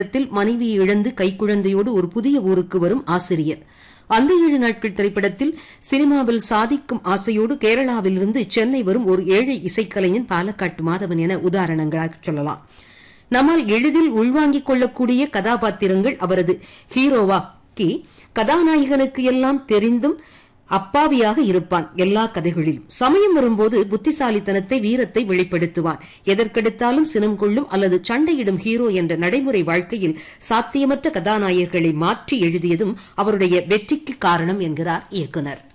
திரைப்படத்தில் மனைவியை இழந்து கைக்குழந்தையோடு ஒரு புதிய ஊருக்கு வரும் ஆசிரியர் அந்த ஏழு நாட்கள் திரைப்படத்தில் சினிமாவில் சாதிக்கும் ஆசையோடு கேரளாவிலிருந்து சென்னை வரும் ஒரு ஏழை இசைக்கலைஞன் பாலக்காட்டு மாதவன் என உதாரணங்களாக சொல்லலாம் நம்மால் எளிதில் உள்வாங்கிக் கொள்ளக்கூடிய கதாபாத்திரங்கள் அவரது ஹீரோவாக்கி கதாநாயகனுக்கு எல்லாம் தெரிந்தும் அப்பாவியாக இருப்பான் எல்லா கதைகளிலும் சமயம் வரும்போது புத்திசாலித்தனத்தை வீரத்தை வெளிப்படுத்துவான் எதற்கெடுத்தாலும் சினம் கொள்ளும் அல்லது சண்டையிடும் ஹீரோ என்ற நடைமுறை வாழ்க்கையில் சாத்தியமற்ற கதாநாயகர்களை மாற்றி எழுதியதும் அவருடைய வெற்றிக்கு காரணம் என்கிறார் இயக்குனர்